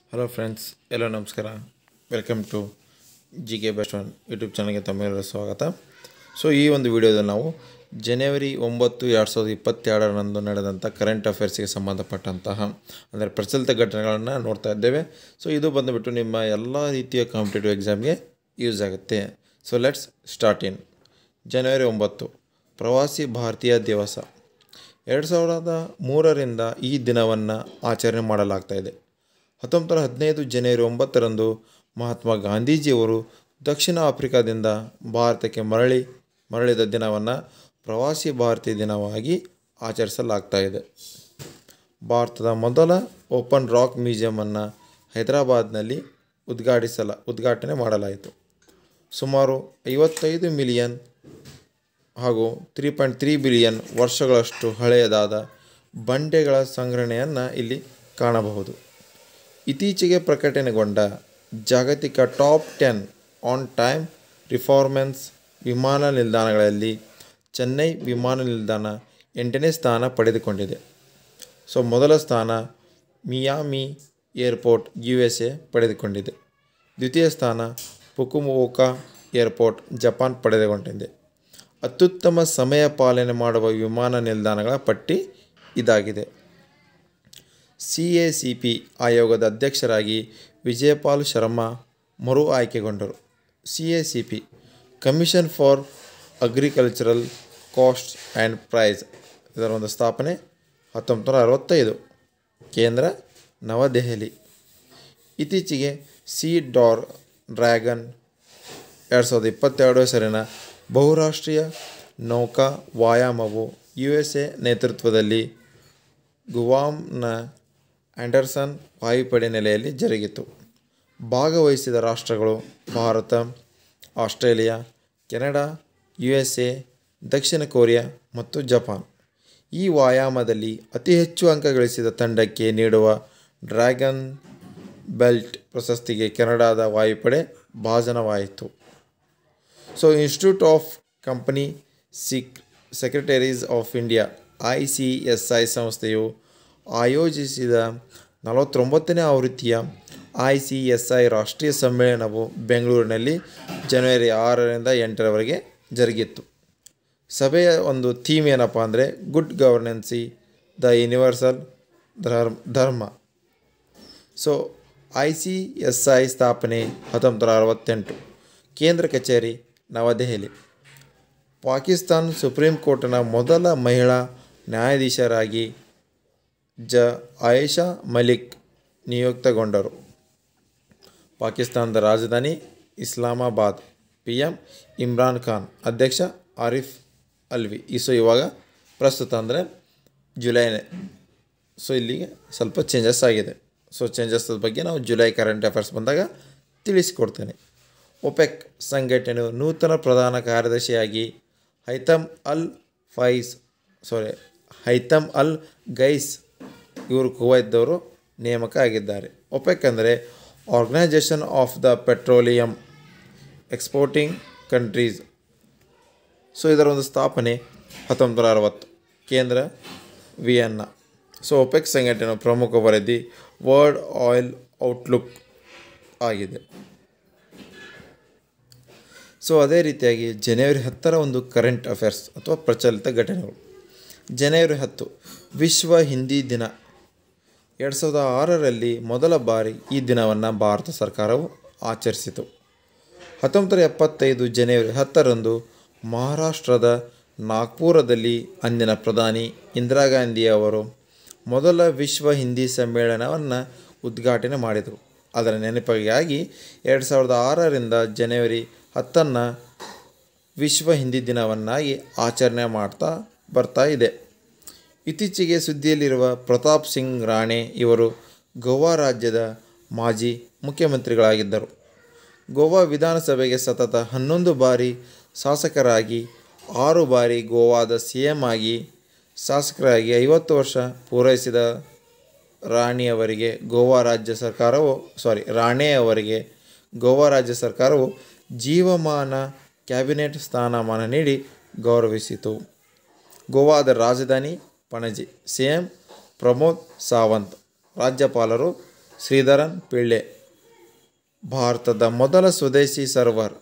hello friends ಎಲ್ಲ ನಮಸ್ಕಾರ welcome to G K best one YouTube ಚಾನಲ್ಗೆ ತಮ್ಮೆಲ್ಲರ ಸ್ವಾಗತ ಸೊ ಈ ಒಂದು ವಿಡಿಯೋದಲ್ಲಿ ನಾವು ಜನವರಿ ಒಂಬತ್ತು ಎರಡು ಸಾವಿರದ ಇಪ್ಪತ್ತೆರಡರಂದು ನಡೆದಂಥ ಕರೆಂಟ್ ಅಫೇರ್ಸ್ಗೆ ಸಂಬಂಧಪಟ್ಟಂತಹ ಅಂದರೆ ಪ್ರಚಲಿತ ಘಟನೆಗಳನ್ನು ನೋಡ್ತಾ ಇದ್ದೇವೆ ಸೊ ಇದು ಬಂದುಬಿಟ್ಟು ನಿಮ್ಮ ಎಲ್ಲ ರೀತಿಯ ಕಾಂಪಿಟೇಟಿವ್ ಎಕ್ಸಾಮ್ಗೆ ಯೂಸ್ ಆಗುತ್ತೆ ಸೊ ಲೆಟ್ಸ್ ಸ್ಟಾರ್ಟ್ ಇನ್ ಜನವರಿ ಒಂಬತ್ತು ಪ್ರವಾಸಿ ಭಾರತೀಯ ದಿವಸ ಎರಡು ಸಾವಿರದ ಮೂರರಿಂದ ಈ ದಿನವನ್ನು ಆಚರಣೆ ಮಾಡಲಾಗ್ತಾ ಇದೆ ಹತ್ತೊಂಬತ್ತು ನೂರ ಹದಿನೈದು ಜನವರಿ ಒಂಬತ್ತರಂದು ಮಹಾತ್ಮ ಗಾಂಧೀಜಿಯವರು ದಕ್ಷಿಣ ಆಫ್ರಿಕಾದಿಂದ ಭಾರತಕ್ಕೆ ಮರಳಿ ಮರಳಿದ ದಿನವನ್ನು ಪ್ರವಾಸಿ ಭಾರತೀಯ ದಿನವಾಗಿ ಆಚರಿಸಲಾಗ್ತಾ ಇದೆ ಭಾರತದ ಮೊದಲ ಓಪನ್ ರಾಕ್ ಮ್ಯೂಸಿಯಮನ್ನು ಹೈದರಾಬಾದ್ನಲ್ಲಿ ಉದ್ಘಾಟಿಸಲ ಉದ್ಘಾಟನೆ ಮಾಡಲಾಯಿತು ಸುಮಾರು ಐವತ್ತೈದು ಮಿಲಿಯನ್ ಹಾಗೂ ತ್ರೀ ಪಾಯಿಂಟ್ ತ್ರೀ ಬಿಲಿಯನ್ ವರ್ಷಗಳಷ್ಟು ಹಳೆಯದಾದ ಬಂಡೆಗಳ ಸಂಗ್ರಹಣೆಯನ್ನು ಇಲ್ಲಿ ಕಾಣಬಹುದು ಇತ್ತೀಚೆಗೆ ಪ್ರಕಟಣೆಗೊಂಡ ಜಾಗತಿಕ top ten on time performance ವಿಮಾನ ನಿಲ್ದಾಣಗಳಲ್ಲಿ ಚೆನ್ನೈ ವಿಮಾನ ನಿಲ್ದಾಣ ಎಂಟನೇ ಸ್ಥಾನ ಪಡೆದುಕೊಂಡಿದೆ ಸೊ ಮೊದಲ ಸ್ಥಾನ Miami airport U S A ಪಡೆದುಕೊಂಡಿದೆ ದ್ವಿತೀಯ ಸ್ಥಾನ ಪುಕುಮೋಕಾ ಏರ್ಪೋರ್ಟ್ ಜಪಾನ್ ಪಡೆದುಕೊಂಡಿದೆ ಅತ್ಯುತ್ತಮ ಸಮಯ ಪಾಲನೆ ಮಾಡುವ ವಿಮಾನ ನಿಲ್ದಾಣಗಳ ಪಟ್ಟಿ ಇದಾಗಿದೆ ಸಿ ಎ ಸಿ ಪಿ ಆಯೋಗದ ಅಧ್ಯಕ್ಷರಾಗಿ ವಿಜಯಪಾಲ್ ಶರ್ಮಾ ಮರು ಆಯ್ಕೆಗೊಂಡರು C A C P commission for agricultural cost and price ಇದರ ಒಂದು ಸ್ಥಾಪನೆ ಹತ್ತೊಂಬತ್ತು ನೂರ ಅರವತ್ತೈದು ಕೇಂದ್ರ ನವದೆಹಲಿ ಇತ್ತೀಚೆಗೆ ಸಿ ಡಾರ್ ಡ್ರ್ಯಾಗನ್ ಎರಡು ಸಾವಿರದ ಇಪ್ಪತ್ತೆರಡು ಹೆಸರಿನ ಬಹುರಾಷ್ಟ್ರೀಯ ನೌಕಾ ವಾಯಾಮವು ಯು ಎಸ್ ಎ ನೇತೃತ್ವದಲ್ಲಿ ಗುವಾಮ್ನ ಆ್ಯಂಡರ್ಸನ್ ವಾಯುಪಡೆ ನೆಲೆಯಲ್ಲಿ ಜರುಗಿತು ಭಾಗವಹಿಸಿದ ರಾಷ್ಟ್ರಗಳು Bharat Australia Canada U S A ದಕ್ಷಿಣ ಕೊರಿಯಾ ಮತ್ತು ಜಪಾನ್ ಈ ವಾಯಾಮದಲ್ಲಿ ಅತಿ ಹೆಚ್ಚು ಅಂಕ ಗಳಿಸಿದ ತಂಡಕ್ಕೆ ನೀಡುವ ಡ್ರ್ಯಾಗನ್ ಬೆಲ್ಟ್ ಪ್ರಶಸ್ತಿಗೆ ಕೆನಡಾದ ವಾಯುಪಡೆ ಭಾಜನವಾಯಿತು ಸೊ ಇನ್ಸ್ಟಿಟ್ಯೂಟ್ ಆಫ್ ಕಂಪನಿ ಸಿಕ್ secretaries of India I C S I ಸಂಸ್ಥೆಯು ಆಯೋಜಿಸಿದ ನಲವತ್ತೊಂಬತ್ತನೇ ಆವೃತ್ತಿಯ ಐ ಸಿ ಎಸ್ ಐ ರಾಷ್ಟ್ರೀಯ ಸಮ್ಮೇಳನವು ಬೆಂಗಳೂರಿನಲ್ಲಿ ಜನವರಿ ಆರರಿಂದ ಎಂಟರವರೆಗೆ ಜರುಗಿತ್ತು ಸಭೆಯ ಒಂದು ಥೀಮ್ ಏನಪ್ಪ ಅಂದರೆ good ಗವರ್ನೆನ್ಸಿ the universal Dharma Dharma so I C S I ಸ್ಥಾಪನೆ ಹತ್ತೊಂಬತ್ತು ನೂರ ಅರವತ್ತೆಂಟು ಕೇಂದ್ರ ಕಚೇರಿ ನವದೆಹಲಿ ಪಾಕಿಸ್ತಾನ್ ಸುಪ್ರೀಂ ಕೋರ್ಟ್ನ ಮೊದಲ ಮಹಿಳಾ ನ್ಯಾಯಾಧೀಶರಾಗಿ ಜ ಆಯೇಷಾ ಮಲಿಕ್ ನಿಯುಕ್ತಗೊಂಡರು ಪಾಕಿಸ್ತಾನದ ರಾಜಧಾನಿ ಇಸ್ಲಾಮಾಬಾದ್ ಪಿ ಎಂ ಇಮ್ರಾನ್ ಖಾನ್ ಅಧ್ಯಕ್ಷ ಆರಿಫ್ ಅಲ್ವಿ ಈ ಸೊ ಇವಾಗ ಪ್ರಸ್ತುತ ಅಂದರೆ ಜುಲೈನೇ ಸೊ ಇಲ್ಲಿಗೆ ಸ್ವಲ್ಪ ಚೇಂಜಸ್ ಆಗಿದೆ ಸೊ ಚೇಂಜಸ್ ಬಗ್ಗೆ ನಾವು ಜುಲೈ ಕರೆಂಟ್ ಅಫೇರ್ಸ್ ಬಂದಾಗ ತಿಳಿಸಿಕೊಡ್ತೇನೆ ಒಪೆಕ್ ಸಂಘಟನೆಯು ನೂತನ ಪ್ರಧಾನ ಕಾರ್ಯದರ್ಶಿಯಾಗಿ ಹೈತಮ್ ಅಲ್ ಫೈಸ್ ಸಾರಿ ಹೈತಮ್ ಅಲ್ ಗೈಸ್ ಇವರು ಕುವೈದ್ದವರು ನೇಮಕ ಆಗಿದ್ದಾರೆ ಒಪೆಕ್ ಅಂದರೆ organisation of the petroleum exporting countries so ಇದರ ಒಂದು ಸ್ಥಾಪನೆ ಹತ್ತೊಂಬತ್ತು ನೂರ ಅರವತ್ತು ಕೇಂದ್ರ ವಿಯನ್ನ ಸೊ ಒಪೆಕ್ ಸಂಘಟನೆಯ ಪ್ರಮುಖ ವರದಿ ವರ್ಲ್ಡ್ ಆಯಿಲ್ ಔಟ್ಲುಕ್ ಆಗಿದೆ ಸೊ ಅದೇ ರೀತಿಯಾಗಿ ಜನವರಿ ಹತ್ತರ ಒಂದು ಕರೆಂಟ್ ಅಫೇರ್ಸ್ ಅಥವಾ ಪ್ರಚಲಿತ ಘಟನೆಗಳು ಜನವರಿ ಹತ್ತು ವಿಶ್ವ ಹಿಂದಿ ದಿನ ಎರಡು ಸಾವಿರದ ಆರರಲ್ಲಿ ಮೊದಲ ಬಾರಿ ಈ ದಿನವನ್ನು ಭಾರತ ಸರ್ಕಾರವು ಆಚರಿಸಿತು ಹತ್ತೊಂಬತ್ತು ನೂರ ಎಪ್ಪತ್ತೈದು ಜನವರಿ ಹತ್ತರಂದು ಮಹಾರಾಷ್ಟ್ರದ ನಾಗ್ಪುರದಲ್ಲಿ ಅಂದಿನ ಪ್ರಧಾನಿ ಇಂದಿರಾ ಗಾಂಧಿ ಅವರು ಮೊದಲ ವಿಶ್ವ ಹಿಂದಿ ಸಮ್ಮೇಳನವನ್ನು ಉದ್ಘಾಟನೆ ಮಾಡಿದರು ಅದರ ನೆನಪಿಗಾಗಿ ಎರಡು ಸಾವಿರದ ಆರರಿಂದ ಜನವರಿ ಹತ್ತನ್ನು ವಿಶ್ವ ಹಿಂದಿ ದಿನವನ್ನಾಗಿ ಆಚರಣೆ ಮಾಡ್ತಾ ಬರ್ತಾ ಇದೆ ಇತ್ತೀಚೆಗೆ ಸುದ್ದಿಯಲ್ಲಿರುವ ಪ್ರತಾಪ್ ಸಿಂಗ್ ರಾಣೆ ಇವರು ಗೋವಾ ರಾಜ್ಯದ ಮಾಜಿ ಮುಖ್ಯಮಂತ್ರಿಗಳಾಗಿದ್ದರು ಗೋವಾ ವಿಧಾನಸಭೆಗೆ ಸತತ ಹನ್ನೊಂದು ಬಾರಿ ಶಾಸಕರಾಗಿ ಆರು ಬಾರಿ ಗೋವಾದ ಸಿ ಎಂ ಆಗಿ ಶಾಸಕರಾಗಿ ಐವತ್ತು ವರ್ಷ ಪೂರೈಸಿದ ರಾಣಿಯವರಿಗೆ ಗೋವಾ ರಾಜ್ಯ ಸರ್ಕಾರವು ಸಾರಿ ರಾಣೆ ಅವರಿಗೆ ಗೋವಾ ರಾಜ್ಯ ಸರ್ಕಾರವು ಜೀವಮಾನ ಕ್ಯಾಬಿನೆಟ್ ಸ್ಥಾನಮಾನ ನೀಡಿ ಗೌರವಿಸಿತು ಗೋವಾದ ರಾಜಧಾನಿ ಪಣಜಿ ಸಿ ಎಂ ಪ್ರಮೋದ್ ಸಾವಂತ್ ರಾಜ್ಯಪಾಲರು ಶ್ರೀಧರನ್ ಪಿಳ್ಳೆ ಭಾರತದ ಮೊದಲ ಸ್ವದೇಶಿ ಸರ್ವರ್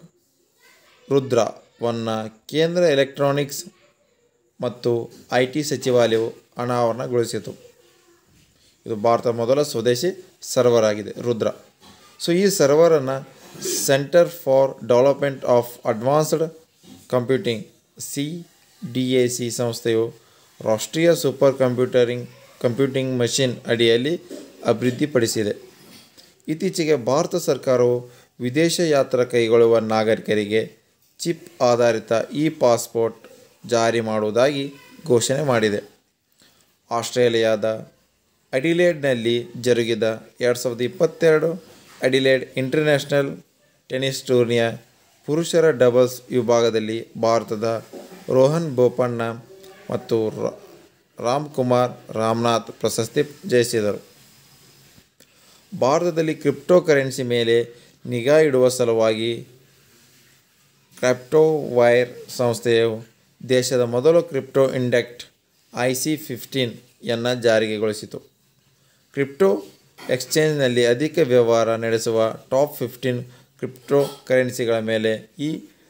ರುದ್ರವನ್ನು ಕೇಂದ್ರ ಎಲೆಕ್ಟ್ರಾನಿಕ್ಸ್ ಮತ್ತು ಐ ಟಿ ಸಚಿವಾಲಯವು ಅನಾವರಣಗೊಳಿಸಿತು ಇದು ಭಾರತದ ಮೊದಲ ಸ್ವದೇಶಿ ಸರ್ವರ್ ಆಗಿದೆ ರುದ್ರ ಸೊ ಈ ಸರ್ವರನ್ನು centre for development of advanced computing C D A C ಸಂಸ್ಥೆಯು ರಾಷ್ಟ್ರೀಯ ಸೂಪರ್ ಕಂಪ್ಯೂಟರಿಂಗ್ ಕಂಪ್ಯೂಟಿಂಗ್ ಮಷಿನ್ ಅಡಿಯಲ್ಲಿ ಅಭಿವೃದ್ಧಿಪಡಿಸಿದೆ ಇತ್ತೀಚೆಗೆ ಭಾರತ ಸರ್ಕಾರವು ವಿದೇಶ ಯಾತ್ರಾ ಕೈಗೊಳ್ಳುವ ನಾಗರಿಕರಿಗೆ ಚಿಪ್ ಆಧಾರಿತ ಇ ಪಾಸ್ಪೋರ್ಟ್ ಜಾರಿ ಮಾಡುವುದಾಗಿ ಘೋಷಣೆ ಮಾಡಿದೆ ಆಸ್ಟ್ರೇಲಿಯಾದ ಅಡಿಲೇಡ್ನಲ್ಲಿ ಜರುಗಿದ ಎರಡು ಸಾವಿರದ ಇಪ್ಪತ್ತೆರಡು ಅಡಿಲೇಡ್ ಇಂಟರ್ನ್ಯಾಷನಲ್ ಟೆನ್ನಿಸ್ ಟೂರ್ನಿಯ ಪುರುಷರ ಡಬಲ್ಸ್ ವಿಭಾಗದಲ್ಲಿ ಭಾರತದ ರೋಹನ್ ಬೋಪಣ್ಣ ಮತ್ತು ರಾ- ರಾಮ್ ಕುಮಾರ್ ರಾಮನಾಥ್ ಪ್ರಶಸ್ತಿ ಜಯಿಸಿದರು ಭಾರತದಲ್ಲಿ ಕ್ರಿಪ್ಟೋ ಕರೆನ್ಸಿ ಮೇಲೆ ನಿಗಾ ಇಡುವ ಸಲುವಾಗಿ ಕ್ರಿಪ್ಟೋ ವೈರ್ ಸಂಸ್ಥೆಯು ದೇಶದ ಮೊದಲ crypto index I C fifteen ಜಾರಿಗೆಗೊಳಿಸಿತು ಕ್ರಿಪ್ಟೋ ಎಕ್ಸ್ಚೇಂಜ್ನಲ್ಲಿ ಅಧಿಕ ವ್ಯವಹಾರ ನಡೆಸುವ ಟಾಪ್ ಫಿಫ್ಟೀನ್ ಕ್ರಿಪ್ಟೋ ಕರೆನ್ಸಿಗಳ ಮೇಲೆ ಈ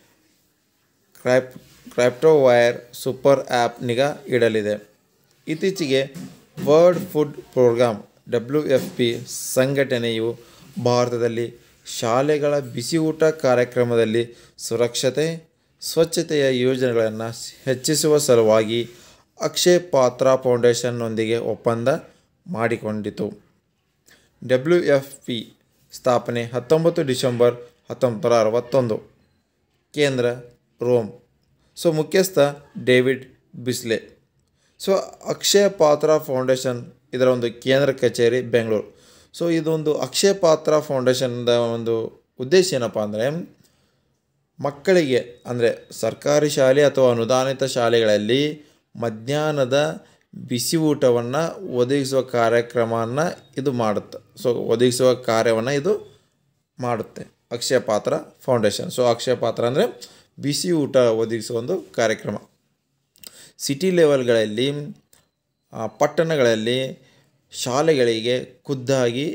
ಕ್ರೈಪ್ ಕ್ರೈಪ್ಟೋ ವೈರ್ ಸೂಪರ್ ಆ್ಯಪ್ ನಿಗಾ ಇಡಲಿದೆ ಇತ್ತೀಚೆಗೆ world food programme W F P ಸಂಘಟನೆಯು ಭಾರತದಲ್ಲಿ ಶಾಲೆಗಳ ಬಿಸಿ ಊಟ ಕಾರ್ಯಕ್ರಮದಲ್ಲಿ ಸುರಕ್ಷತೆ ಸ್ವಚ್ಛತೆಯ ಯೋಜನೆಗಳನ್ನು ಹೆಚ್ಚಿಸುವ ಸಲುವಾಗಿ ಅಕ್ಷಯ್ ಪಾತ್ರ ಫೌಂಡೇಶನ್ನೊಂದಿಗೆ ಒಪ್ಪಂದ ಮಾಡಿಕೊಂಡಿತು ಡಬ್ಲ್ಯೂ ಎಫ್ ಪಿ ಸ್ಥಾಪನೆ ಹತ್ತೊಂಬತ್ತು ಡಿಸೆಂಬರ್ ಹತ್ತೊಂಬತ್ತು ನೂರ ಅರವತ್ತೊಂದು ಕೇಂದ್ರ ರೋಮ್ ಸೊ ಮುಖ್ಯಸ್ಥ David Beasley so Akshaya Patra foundation ಇದರ ಒಂದು ಕೇಂದ್ರ ಕಚೇರಿ ಬೆಂಗಳೂರು ಸೊ ಇದೊಂದು ಅಕ್ಷಯ ಪಾತ್ರ ಫೌಂಡೇಶನ್ದ ಒಂದು ಉದ್ದೇಶ ಏನಪ್ಪ ಅಂದರೆ ಮಕ್ಕಳಿಗೆ ಅಂದರೆ ಸರ್ಕಾರಿ ಶಾಲೆ ಅಥವಾ ಅನುದಾನಿತ ಶಾಲೆಗಳಲ್ಲಿ ಮಧ್ಯಾಹ್ನದ ಬಿಸಿ ಊಟವನ್ನು ಒದಗಿಸುವ ಕಾರ್ಯಕ್ರಮವನ್ನು ಇದು ಮಾಡುತ್ತೆ ಸೊ ಒದಗಿಸುವ ಕಾರ್ಯವನ್ನು ಇದು ಮಾಡುತ್ತೆ ಅಕ್ಷಯ ಪಾತ್ರ ಫೌಂಡೇಶನ್ ಸೊ ಅಕ್ಷಯ ಪಾತ್ರ ಅಂದರೆ ಬಿಸಿ ಊಟ ಒದಗಿಸುವ ಒಂದು ಕಾರ್ಯಕ್ರಮ ಸಿಟಿ ಲೆವೆಲ್ಗಳಲ್ಲಿ ಆ, ಪಟ್ಟಣಗಳಲ್ಲಿ ಶಾಲೆಗಳಿಗೆ ಖುದ್ದಾಗಿ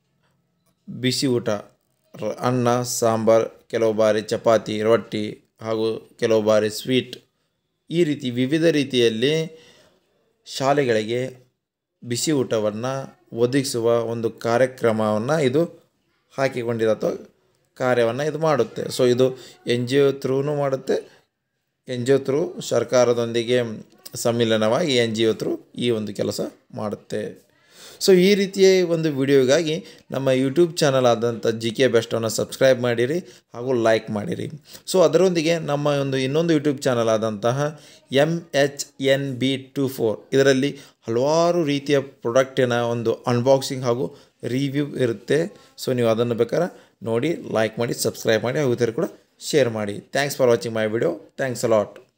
ಬಿಸಿ ಊಟ ರ- ಅನ್ನ ಸಾಂಬಾರು ಕೆಲವು ಬಾರಿ ಚಪಾತಿ ರೊಟ್ಟಿ ಹಾಗೂ ಕೆಲವು ಬಾರಿ ಸ್ವೀಟ್ ಈ ರೀತಿ ವಿವಿಧ ರೀತಿಯಲ್ಲಿ ಶಾಲೆಗಳಿಗೆ ಬಿಸಿ ಊಟವನ್ನು ಒದಗಿಸುವ ಒಂದು ಕಾರ್ಯಕ್ರಮವನ್ನು ಇದು ಹಾಕಿಕೊಂಡಿದೆ ಅಥವಾ ಕಾರ್ಯವನ್ನು ಇದು ಮಾಡುತ್ತೆ ಸೊ ಇದು ಎನ್ ಜಿ ಒ ಥ್ರೂನು ಮಾಡುತ್ತೆ ಎನ್ ಜಿ ಒ ಥ್ರೂ ಸರ್ಕಾರದೊಂದಿಗೆ ಸಮ್ಮಿಲನವಾಗಿ ಎನ್ ಜಿ ಒ ಥ್ರೂ ಈ ಒಂದು ಕೆಲಸ ಮಾಡುತ್ತೆ ಸೊ ಈ ರೀತಿಯ ಒಂದು ವಿಡಿಯೋಗಾಗಿ ನಮ್ಮ ಯೂಟ್ಯೂಬ್ ಚಾನಲ್ ಆದಂಥ ಜಿ ಕೆ ಬೆಸ್ಟನ್ನು ಸಬ್ಸ್ಕ್ರೈಬ್ ಮಾಡಿರಿ ಹಾಗೂ ಲೈಕ್ ಮಾಡಿರಿ ಸೊ ಅದರೊಂದಿಗೆ ನಮ್ಮ ಒಂದು ಇನ್ನೊಂದು ಯೂಟ್ಯೂಬ್ ಚಾನಲ್ ಆದಂತಹ M H N B two four ಇದರಲ್ಲಿ ಹಲವಾರು ರೀತಿಯ ಪ್ರಾಡಕ್ಟಿನ ಒಂದು ಅನ್ಬಾಕ್ಸಿಂಗ್ ಹಾಗೂ ರಿವ್ಯೂ ಇರುತ್ತೆ ಸೊ ನೀವು ಅದನ್ನು ಬೇಕಾದ್ರೆ ನೋಡಿ ಲೈಕ್ ಮಾಡಿ ಸಬ್ಸ್ಕ್ರೈಬ್ ಮಾಡಿ ಹಾಗೂ ಇದರ ಕೂಡ ಶೇರ್ ಮಾಡಿ thanks for watching my video thanks allot